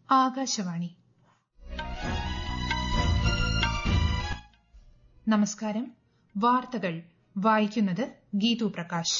ആകാശവാണി നമസ്കാരം വാർത്തകൾ വായിക്കുന്നത് ഗീതു പ്രകാശ്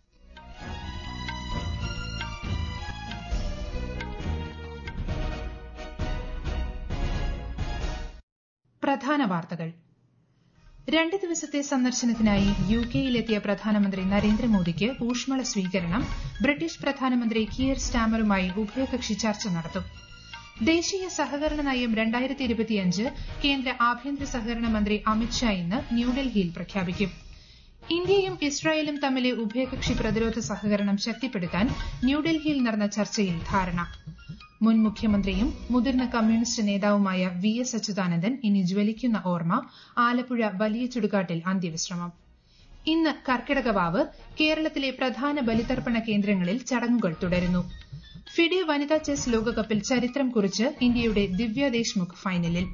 പ്രധാന വാർത്തകൾ രണ്ട് ദിവസത്തെ സന്ദർശനത്തിനായി യു കെയിലെത്തിയ പ്രധാനമന്ത്രി നരേന്ദ്രമോദിക്ക് ഊഷ്മള സ്വീകരണം ബ്രിട്ടീഷ് പ്രധാനമന്ത്രി കിയർ സ്റ്റാമറുമായി ഉഭയകക്ഷി ചർച്ച നടത്തും ദേശീയ സഹകരണ നയം രണ്ടായിരത്തി ഇരുപത്തിയഞ്ച് കേന്ദ്ര ആഭ്യന്തര സഹകരണ മന്ത്രി അമിത്ഷാ ഇന്ന് ന്യൂഡൽഹിയിൽ പ്രഖ്യാപിക്കും ഇന്ത്യയും ഇസ്രായേലും തമ്മിലെ ഉഭയകക്ഷി പ്രതിരോധ സഹകരണം ശക്തിപ്പെടുത്താൻ ന്യൂഡൽഹിയിൽ നടന്ന ചർച്ചയിൽ ധാരണ മുൻ മുഖ്യമന്ത്രിയും മുതിർന്ന കമ്മ്യൂണിസ്റ്റ് നേതാവുമായ വി എസ് അച്യുതാനന്ദൻ ഇനി ജ്വലിക്കുന്ന ഓർമ്മ ആലപ്പുഴ വലിയ ചുടുകാട്ടിൽ അന്ത്യവിശ്രമം ഇന്ന് കർക്കിടകവാവ് കേരളത്തിലെ പ്രധാന ബലിതർപ്പണ കേന്ദ്രങ്ങളിൽ ചടങ്ങുകൾ തുടരുന്നു ഫിഡെ വനിതാ ചെസ് ലോകകപ്പിൽ ചരിത്രം കുറിച്ച് ഇന്ത്യയുടെ ദിവ്യ ദേശ്മുഖ് ഫൈനലിൽ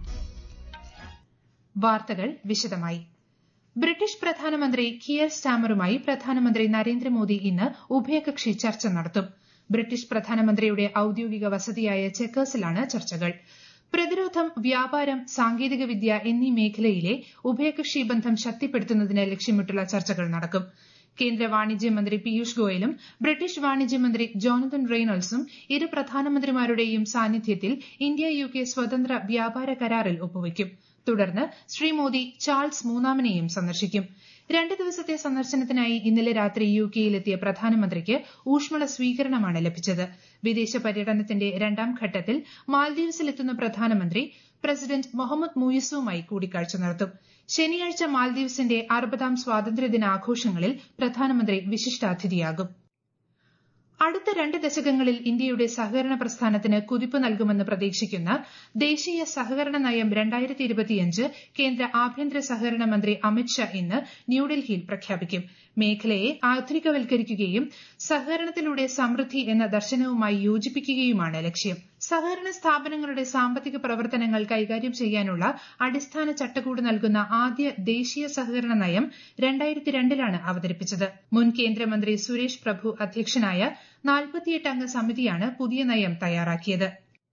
വാർത്തകൾ വിശദമായി ബ്രിട്ടീഷ് പ്രധാനമന്ത്രി കിയർ സ്റ്റാമറുമായി പ്രധാനമന്ത്രി നരേന്ദ്രമോദി ഇന്ന് ഉഭയകക്ഷി ചർച്ച നടത്തും ബ്രിട്ടീഷ് പ്രധാനമന്ത്രിയുടെ ഔദ്യോഗിക വസതിയായ ചെക്കേഴ്സിലാണ് ചർച്ചകൾ പ്രതിരോധം വ്യാപാരം സാങ്കേതികവിദ്യ എന്നീ മേഖലയിലെ ഉഭയകക്ഷി ബന്ധം ശക്തിപ്പെടുത്തുന്നതിന് ലക്ഷ്യമിട്ടുള്ള ചർച്ചകൾ നടക്കും കേന്ദ്ര വാണിജ്യമന്ത്രി പീയൂഷ് ഗോയലും ബ്രിട്ടീഷ് വാണിജ്യമന്ത്രി ജോണതൻ റെയ്നോൾസും ഇരു പ്രധാനമന്ത്രിമാരുടെയും സാന്നിധ്യത്തിൽ ഇന്ത്യ യു കെ സ്വതന്ത്ര വ്യാപാര കരാറിൽ ഒപ്പുവയ്ക്കും തുടർന്ന് ശ്രീ മോദി ചാൾസ് മൂന്നാമനെയും സന്ദർശിക്കും രണ്ട് ദിവസത്തെ സന്ദർശനത്തിനായി ഇന്നലെ രാത്രി യു കെയിലെത്തിയ പ്രധാനമന്ത്രിക്ക് ഊഷ്മള സ്വീകരണമാണ് ലഭിച്ചത് വിദേശ പര്യടനത്തിന്റെ രണ്ടാം ഘട്ടത്തിൽ മാൽദീവ്സിലെത്തുന്ന പ്രധാനമന്ത്രി പ്രസിഡന്റ് മൊഹമ്മദ് മുയിസുമായി കൂടിക്കാഴ്ച നടത്തും ശനിയാഴ്ച മാൽദീവ്സിന്റെ അറുപതാം സ്വാതന്ത്ര്യദിനാഘോഷങ്ങളിൽ പ്രധാനമന്ത്രി വിശിഷ്ടാതിഥിയാകും അടുത്ത രണ്ട് ദശകങ്ങളിൽ ഇന്ത്യയുടെ സഹകരണ പ്രസ്ഥാനത്തിന് കുതിപ്പ് നൽകുമെന്ന് പ്രതീക്ഷിക്കുന്ന ദേശീയ സഹകരണ നയം രണ്ടായിരത്തി ഇരുപത്തിയഞ്ച് കേന്ദ്ര ആഭ്യന്തര സഹകരണ മന്ത്രി അമിത്ഷാ ഇന്ന് ന്യൂഡൽഹിയിൽ പ്രഖ്യാപിക്കും മേഖലയെ ആധുനികവൽക്കരിക്കുകയും സഹകരണത്തിലൂടെ സമൃദ്ധി എന്ന ദർശനവുമായി യോജിപ്പിക്കുകയുമാണ് ലക്ഷ്യം സഹകരണ സ്ഥാപനങ്ങളുടെ സാമ്പത്തിക പ്രവർത്തനങ്ങൾ കൈകാര്യം ചെയ്യാനുള്ള അടിസ്ഥാന ചട്ടക്കൂട് നൽകുന്ന ആദ്യ ദേശീയ സഹകരണ നയം രണ്ടായിരത്തി രണ്ടിലാണ് അവതരിപ്പിച്ചത് മുൻ കേന്ദ്രമന്ത്രി സുരേഷ് പ്രഭു അധ്യക്ഷനായ നാൽപ്പത്തിയെട്ട് അംഗ സമിതിയാണ് പുതിയ നയം തയ്യാറാക്കിയത്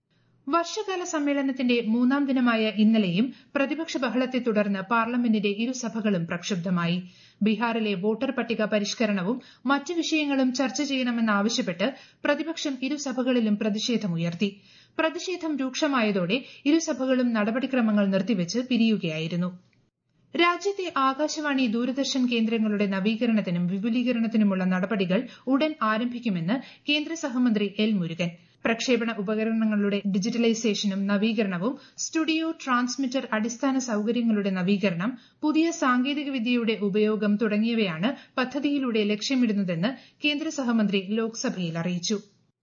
വർഷകാല സമ്മേളനത്തിന്റെ മൂന്നാം ദിനമായ ഇന്നലെയും പ്രതിപക്ഷ ബഹളത്തെ തുടർന്ന് പാർലമെന്റിന്റെ ഇരുസഭകളും പ്രക്ഷുബ്ധമായി ബീഹാറിലെ വോട്ടർ പട്ടിക പരിഷ്കരണവും മറ്റ് വിഷയങ്ങളും ചർച്ച ചെയ്യണമെന്നാവശ്യപ്പെട്ട് പ്രതിപക്ഷം ഇരുസഭകളിലും പ്രതിഷേധമുയർത്തി പ്രതിഷേധം രൂക്ഷമായതോടെ ഇരുസഭകളും നടപടിക്രമങ്ങൾ നിർത്തിവച്ച് പിരിയുകയായിരുന്നു രാജ്യത്തെ ആകാശവാണി ദൂരദർശൻ കേന്ദ്രങ്ങളുടെ നവീകരണത്തിനും വിപുലീകരണത്തിനുമുള്ള നടപടികൾ ഉടൻ ആരംഭിക്കുമെന്ന് കേന്ദ്ര സഹമന്ത്രി എൽ മുരുകൻ പ്രക്ഷേപണ ഉപകരണങ്ങളുടെ ഡിജിറ്റലൈസേഷനും നവീകരണവും സ്റ്റുഡിയോ ട്രാൻസ്മിറ്റർ അടിസ്ഥാന സൌകര്യങ്ങളുടെ നവീകരണം പുതിയ സാങ്കേതികവിദ്യയുടെ ഉപയോഗം തുടങ്ങിയവയാണ് പദ്ധതിയിലൂടെ ലക്ഷ്യമിടുന്നതെന്ന് കേന്ദ്ര സഹമന്ത്രി ലോക്സഭയിൽ അറിയിച്ചു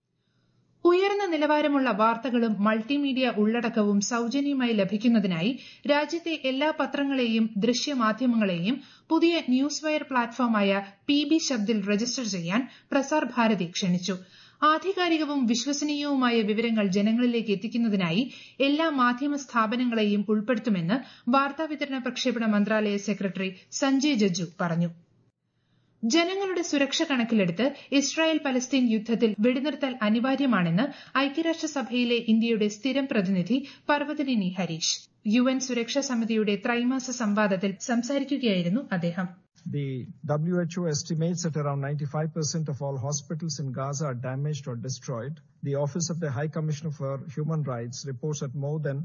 ഉയർന്ന നിലവാരമുള്ള വാർത്തകളും മൾട്ടിമീഡിയ ഉള്ളടക്കവും സൌജന്യമായി ലഭിക്കുന്നതിനായി രാജ്യത്തെ എല്ലാ പത്രങ്ങളെയും ദൃശ്യമാധ്യമങ്ങളെയും പുതിയ ന്യൂസ് വയർ പ്ലാറ്റ്ഫോമായ പി ബി ശബ്ദിൽ രജിസ്റ്റർ ചെയ്യാൻ പ്രസാർ ഭാരതി ക്ഷണിച്ചു ആധികാരികവും വിശ്വസനീയവുമായ വിവരങ്ങൾ ജനങ്ങളിലേക്ക് എത്തിക്കുന്നതിനായി എല്ലാ മാധ്യമ സ്ഥാപനങ്ങളെയും ഉൾപ്പെടുത്തുമെന്ന് വാർത്താവിതരണ പ്രക്ഷേപണ മന്ത്രാലയ സെക്രട്ടറി സഞ്ജയ് ജജ്ജു പറഞ്ഞു ജനങ്ങളുടെ സുരക്ഷ കണക്കിലെടുത്ത് ഇസ്രായേൽ പലസ്തീൻ യുദ്ധത്തിൽ വെടിനിർത്തൽ അനിവാര്യമാണെന്ന് ഐക്യരാഷ്ട്രസഭയിലെ ഇന്ത്യയുടെ സ്ഥിരം പ്രതിനിധി പർവ്വതനിനി ഹരീഷ് യു എൻ സുരക്ഷാ സമിതിയുടെ ത്രൈമാസ സംവാദത്തിൽ സംസാരിക്കുകയായിരുന്നു അദ്ദേഹം The WHO estimates that around 95% of all hospitals in Gaza are damaged or destroyed. The Office of the High Commissioner for Human Rights reports that more than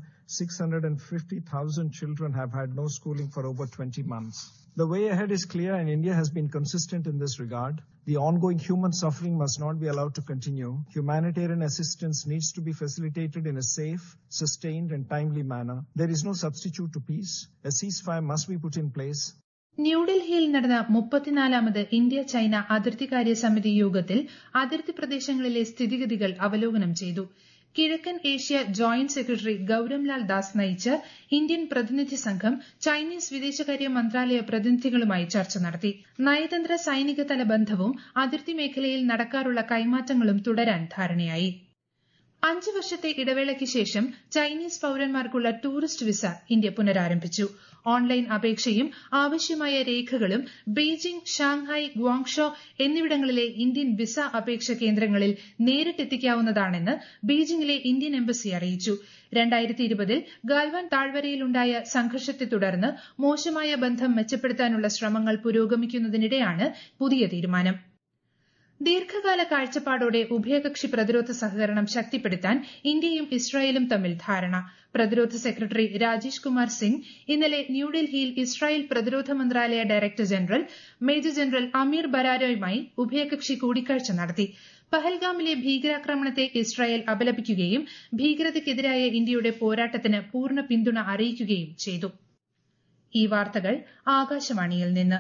650,000 children have had no schooling for over 20 months. The way ahead is clear and India has been consistent in this regard. The ongoing human suffering must not be allowed to continue. Humanitarian assistance needs to be facilitated in a safe, sustained and timely manner. There is no substitute to peace. A ceasefire must be put in place. ന്യൂഡൽഹിയിൽ നടന്ന മുപ്പത്തിനാലാമത് India China അതിർത്തികാര്യ സമിതി യോഗത്തിൽ അതിർത്തി പ്രദേശങ്ങളിലെ സ്ഥിതിഗതികൾ അവലോകനം ചെയ്തു കിഴക്കൻ Asia joint secretary Gouranglal Das നയിച്ച ഇന്ത്യൻ പ്രതിനിധി സംഘം ചൈനീസ് വിദേശകാര്യ മന്ത്രാലയ പ്രതിനിധികളുമായി ചർച്ച നടത്തി നയതന്ത്ര സൈനിക തല ബന്ധവും അതിർത്തി മേഖലയിൽ നടക്കാറുള്ള കൈമാറ്റങ്ങളും തുടരാൻ ധാരണയായി അഞ്ച് വർഷത്തെ ഇടവേളയ്ക്ക് ശേഷം ചൈനീസ് പൌരന്മാർക്കുള്ള ടൂറിസ്റ്റ് വിസ ഇന്ത്യ പുനരാരംഭിച്ചു ഓൺലൈൻ അപേക്ഷയും ആവശ്യമായ രേഖകളും ബെയ്ജിംഗ് ഷാങ്ഹായ് ഗ്വാങ്ഷോ എന്നിവിടങ്ങളിലെ ഇന്ത്യൻ വിസ അപേക്ഷ കേന്ദ്രങ്ങളിൽ നേരിട്ടെത്തിക്കാവുന്നതാണെന്ന് ബീജിംഗിലെ ഇന്ത്യൻ എംബസി അറിയിച്ചു രണ്ടായിരത്തി ഇരുപതിൽ ഗാൽവാൻ താഴ്വരയിലുണ്ടായ സംഘർഷത്തെ തുടർന്ന് മോശമായ ബന്ധം മെച്ചപ്പെടുത്താനുള്ള ശ്രമങ്ങൾ പുരോഗമിക്കുന്നതിനിടെയാണ് പുതിയ തീരുമാനം ദീർഘകാല കാഴ്ചപ്പാടോടെ ഉഭയകക്ഷി പ്രതിരോധ സഹകരണം ശക്തിപ്പെടുത്താൻ ഇന്ത്യയും ഇസ്രായേലും തമ്മിൽ ധാരണ പ്രതിരോധ സെക്രട്ടറി രാജേഷ് കുമാർ സിംഗ് ഇന്നലെ ന്യൂഡൽഹിയിൽ ഇസ്രായേൽ പ്രതിരോധ മന്ത്രാലയ director general major general Amir ബരാരോയുമായി ഉഭയകക്ഷി കൂടിക്കാഴ്ച നടത്തി പഹൽഗാമിലെ ഭീകരാക്രമണത്തെ ഇസ്രായേൽ അപലപിക്കുകയും ഭീകരതയ്ക്കെതിരായ ഇന്ത്യയുടെ പോരാട്ടത്തിന് പൂർണ്ണ പിന്തുണ അറിയിക്കുകയും ചെയ്തു ഈ വാർത്തകൾ ആകാശവാണിയിൽ നിന്ന്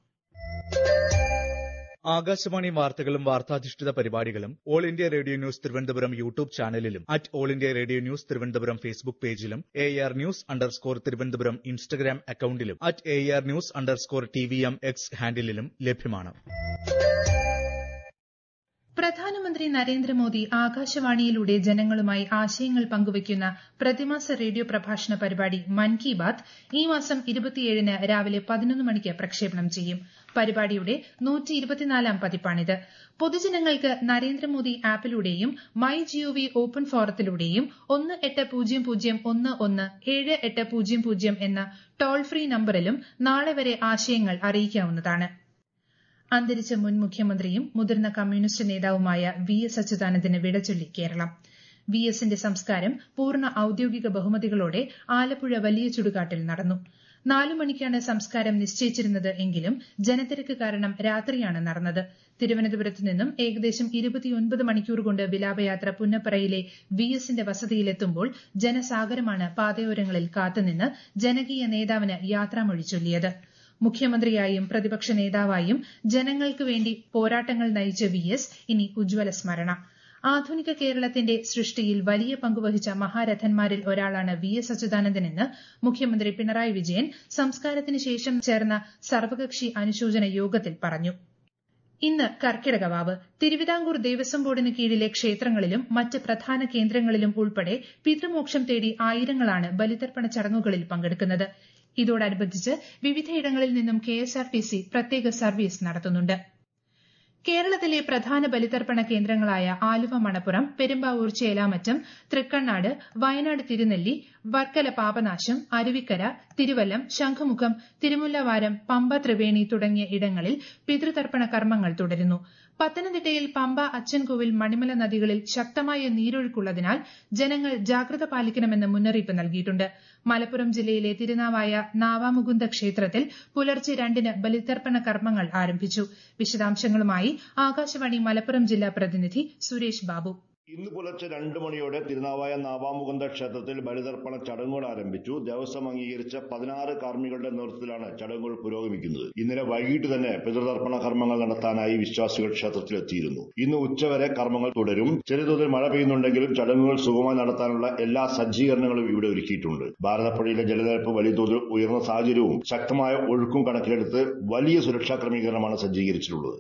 ആകാശവാണി വാർത്തകളും വാർത്താധിഷ്ഠിത പരിപാടികളും All India Radio news Thiruvananthapuram YouTube ചാനലിലും at All India Radio news Thiruvananthapuram Facebook പേജിലും A R news underscore Thiruvananthapuram Instagram അക്കൌണ്ടിലും at A R news underscore T V M X ഹാൻഡിലും ലഭ്യമാണ് പ്രധാനമന്ത്രി നരേന്ദ്രമോദി ആകാശവാണിയിലൂടെ ജനങ്ങളുമായി ആശയങ്ങൾ പങ്കുവയ്ക്കുന്ന പ്രതിമാസ റേഡിയോ പ്രഭാഷണ പരിപാടി മൻ കി ബാത് ഈ മാസം ഇരുപത്തിയേഴിന് രാവിലെ പതിനൊന്ന് മണിക്ക് പ്രക്ഷേപണം ചെയ്യും പരിപാടിയുടെ നൂറ്റി ഇരുപത്തിനാലാം പതിപ്പാണിത് പൊതുജനങ്ങൾക്ക് നരേന്ദ്രമോദി ആപ്പിലൂടെയും മൈ ജിഒവി ഓപ്പൺ ഫോറത്തിലൂടെയും ഒന്ന് എട്ട് പൂജ്യം പൂജ്യം ഒന്ന് ഒന്ന് ഏഴ് എട്ട് പൂജ്യം പൂജ്യം എന്ന ടോൾ ഫ്രീ നമ്പറിലും നാളെ വരെ ആശയങ്ങൾ അറിയിക്കാവുന്നതാണ് അന്തരിച്ച മുൻ മുഖ്യമന്ത്രിയും മുതിർന്ന കമ്മ്യൂണിസ്റ്റ് നേതാവുമായ വി എസ് അച്യുതാനന്ദന് വിടചൊല്ലി കേരളം വി എസിന്റെ സംസ്കാരം പൂർണ്ണ ഔദ്യോഗിക ബഹുമതികളോടെ ആലപ്പുഴ വലിയ ചുടുകാട്ടിൽ നടന്നു നാലു മണിക്കാണ് സംസ്കാരം നിശ്ചയിച്ചിരുന്നത് എങ്കിലും ജനത്തിരക്ക് കാരണം രാത്രിയാണ് നടന്നത് തിരുവനന്തപുരത്ത് നിന്നും ഏകദേശം ഇരുപത്തിയൊൻപത് മണിക്കൂർ കൊണ്ട് വിലാപയാത്ര പുന്നപ്പറയിലെ വി എസിന്റെ വസതിയിലെത്തുമ്പോൾ ജനസാഗരമാണ് പാതയോരങ്ങളിൽ കാത്തുനിന്ന് ജനകീയ നേതാവിന് യാത്രാമൊഴി ചൊല്ലിയത് മുഖ്യമന്ത്രിയായും പ്രതിപക്ഷ നേതാവായും ജനങ്ങൾക്ക് വേണ്ടി പോരാട്ടങ്ങൾ നയിച്ച വി എസ് ഇനി ഉജ്ജ്വല സ്മരണ ആധുനിക കേരളത്തിന്റെ സൃഷ്ടിയിൽ വലിയ പങ്കുവഹിച്ച മഹാരഥന്മാരിൽ ഒരാളാണ് വി എസ് അച്യുതാനന്ദനെന്ന് മുഖ്യമന്ത്രി പിണറായി വിജയൻ സംസ്കാരത്തിന് ശേഷം ചേർന്ന സർവകക്ഷി അനുശോചന യോഗത്തിൽ പറഞ്ഞു ഇന്ന് കർക്കിടകവാവ് തിരുവിതാംകൂർ ദേവസ്വം ബോർഡിന് കീഴിലെ ക്ഷേത്രങ്ങളിലും മറ്റ് പ്രധാന കേന്ദ്രങ്ങളിലും ഉൾപ്പെടെ പിതൃമോക്ഷം തേടി ആയിരങ്ങളാണ് ബലിതർപ്പണ ചടങ്ങുകളിൽ പങ്കെടുക്കുന്നത് ഇതോടനുബന്ധിച്ച് വിവിധയിടങ്ങളിൽ നിന്നും കെഎസ്ആർടിസി പ്രത്യേക സർവീസ് നടത്തുന്നുണ്ട് കേരളത്തിലെ പ്രധാന ബലിതർപ്പണ കേന്ദ്രങ്ങളായ ആലുവ മണപ്പുറം പെരുമ്പാവൂർ ചേലാമറ്റം തൃക്കണ്ണാട് വയനാട് തിരുനെല്ലി വർക്കല പാപനാശം അരുവിക്കര തിരുവല്ലം ശംഖുമുഖം തിരുമുല്ലവാരം പമ്പ ത്രിവേണി തുടങ്ങിയ ഇടങ്ങളിൽ പിതൃതർപ്പണ കർമ്മങ്ങൾ തുടരുന്നു പത്തനംതിട്ടയിൽ പമ്പ അച്ചൻകോവിൽ മണിമല നദികളിൽ ശക്തമായ നീരൊഴുക്കുള്ളതിനാൽ ജനങ്ങൾ ജാഗ്രത പാലിക്കണമെന്ന് മുന്നറിയിപ്പ് നൽകിയിട്ടുണ്ട് മലപ്പുറം ജില്ലയിലെ തിരുനാവായ നാവാമുകുന്ദ ക്ഷേത്രത്തിൽ പുലർച്ചെ രണ്ടിന് ബലിതർപ്പണ കർമ്മങ്ങൾ ആരംഭിച്ചു വിശദാംശങ്ങളുമായി ആകാശവാണി മലപ്പുറം ജില്ലാ പ്രതിനിധി സുരേഷ് ബാബു ഇന്ന് പുലർച്ചെ രണ്ട് മണിയോടെ തിരുനാവായ നാവാമുകുന്ദ ക്ഷേത്രത്തിൽ ബലിതർപ്പണ ചടങ്ങുകൾ ആരംഭിച്ചു ദേവസ്വം അംഗീകരിച്ച പതിനാറ് കാർമ്മികളുടെ നേതൃത്വത്തിലാണ് ചടങ്ങുകൾ പുരോഗമിക്കുന്നത് ഇന്നലെ വൈകിട്ട് തന്നെ പിതൃതർപ്പണ കർമ്മങ്ങൾ നടത്താനായി വിശ്വാസികൾ ക്ഷേത്രത്തിലെത്തിയിരുന്നു ഇന്ന് ഉച്ചവരെ കർമ്മങ്ങൾ തുടരും ചെറിയ തോതിൽ മഴ പെയ്യുന്നുണ്ടെങ്കിലും ചടങ്ങുകൾ സുഗമമായി നടത്താനുള്ള എല്ലാ സജ്ജീകരണങ്ങളും ഇവിടെ ഒരുക്കിയിട്ടുണ്ട് ഭാരതപ്പുഴയിലെ ജലനിരപ്പ് വലിയ തോതിൽ ഉയർന്ന സാഹചര്യവും ശക്തമായ ഒഴുക്കും കണക്കിലെടുത്ത് വലിയ സുരക്ഷാ ക്രമീകരണമാണ് സജ്ജീകരിച്ചിട്ടുള്ളത്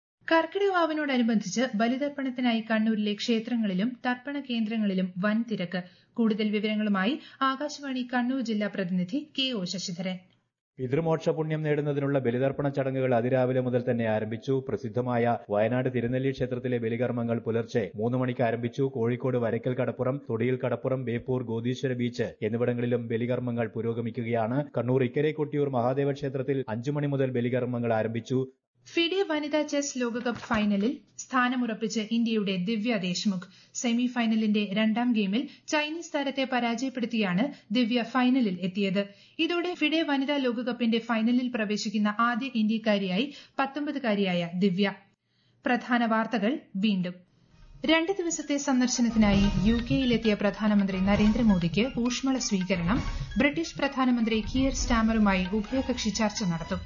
കർക്കിടകവാവിനോടനുബന്ധിച്ച് ബലിതർപ്പണത്തിനായി കണ്ണൂരിലെ ക്ഷേത്രങ്ങളിലും തർപ്പണ കേന്ദ്രങ്ങളിലും വൻ തിരക്ക് കൂടുതൽ വിവരങ്ങളുമായി ആകാശവാണി കണ്ണൂർ ജില്ലാ പ്രതിനിധി കെ ഒ ശശിധരൻ പിതൃമോക്ഷ പുണ്യം നേടുന്നതിനുള്ള ബലിതർപ്പണ ചടങ്ങുകൾ അതിരാവിലെ മുതൽ തന്നെ ആരംഭിച്ചു പ്രസിദ്ധമായ വയനാട് തിരുനെല്ലി ക്ഷേത്രത്തിലെ ബലികർമ്മങ്ങൾ പുലർച്ചെ മൂന്ന് മണിക്ക് ആരംഭിച്ചു കോഴിക്കോട് വരയ്ക്കൽ കടപ്പുറം തൊടിയിൽ കടപ്പുറം ബേപ്പൂർ ഗോദീശ്വര ബീച്ച് എന്നിവിടങ്ങളിലും ബലികർമ്മങ്ങൾ പുരോഗമിക്കുകയാണ് കണ്ണൂർ ഇക്കരെ കൊട്ടിയൂർ മഹാദേവ ക്ഷേത്രത്തിൽ അഞ്ചു മണി മുതൽ ബലികർമ്മങ്ങൾ ആരംഭിച്ചു ഫിഡെ വനിതാ ചെസ് ലോകകപ്പ് ഫൈനലിൽ സ്ഥാനമുറപ്പിച്ച് ഇന്ത്യയുടെ ദിവ്യ ദേശ്മുഖ് സെമി ഫൈനലിന്റെ രണ്ടാം ഗെയിമിൽ ചൈനീസ് താരത്തെ പരാജയപ്പെടുത്തിയാണ് ദിവ്യ ഫൈനലിൽ എത്തിയത് ഇതോടെ ഫിഡെ വനിതാ ലോകകപ്പിന്റെ ഫൈനലിൽ പ്രവേശിക്കുന്ന ആദ്യ ഇന്ത്യക്കാരിയായി പത്തൊമ്പതുകാരിയായ ദിവ്യ പ്രധാന വാർത്തകൾ വീണ്ടും രണ്ട് ദിവസത്തെ സന്ദർശനത്തിനായി യു കെയിലെത്തിയ പ്രധാനമന്ത്രി നരേന്ദ്രമോദിക്ക് ഊഷ്മള സ്വീകരണം ബ്രിട്ടീഷ് പ്രധാനമന്ത്രി കിയർ സ്റ്റാമറുമായി ഉഭയകക്ഷി ചർച്ച നടത്തും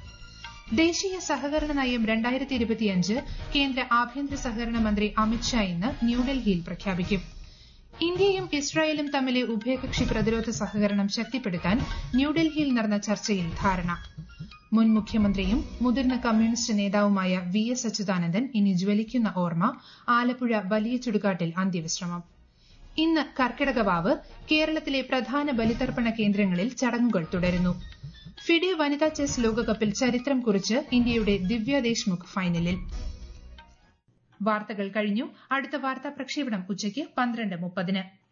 ദേശീയ സഹകരണ നയം രണ്ടായിരത്തി ഇരുപത്തിയഞ്ച് കേന്ദ്ര ആഭ്യന്തര സഹകരണ മന്ത്രി അമിത്ഷാ ഇന്ന് ന്യൂഡൽഹിയിൽ പ്രഖ്യാപിക്കും ഇന്ത്യയും ഇസ്രായേലും തമ്മിലെ ഉഭയകക്ഷി പ്രതിരോധ സഹകരണം ശക്തിപ്പെടുത്താൻ ന്യൂഡൽഹിയിൽ നടന്ന ചർച്ചയിൽ ധാരണ മുൻ മുഖ്യമന്ത്രിയും മുതിർന്ന കമ്മ്യൂണിസ്റ്റ് നേതാവുമായ വി എസ് അച്യുതാനന്ദൻ ഇനി ജ്വലിക്കുന്ന ഓർമ്മ ആലപ്പുഴ വലിയ ചുടുകാട്ടിൽ അന്ത്യവിശ്രമം ഇന്ന് കർക്കിടകവാവ് കേരളത്തിലെ പ്രധാന ബലിതർപ്പണ കേന്ദ്രങ്ങളിൽ ചടങ്ങുകൾ തുടരുന്നു ഫിഡെ വനിതാ ചെസ് ലോകകപ്പിൽ ചരിത്രം കുറിച്ച് ഇന്ത്യയുടെ ദിവ്യ ദേശ്മുഖ് ഫൈനലിൽ വാർത്തകൾ കഴിഞ്ഞു അടുത്ത വാർത്താ പ്രക്ഷേപണം ഉച്ചയ്ക്ക് പന്ത്രണ്ട് മുപ്പതിന്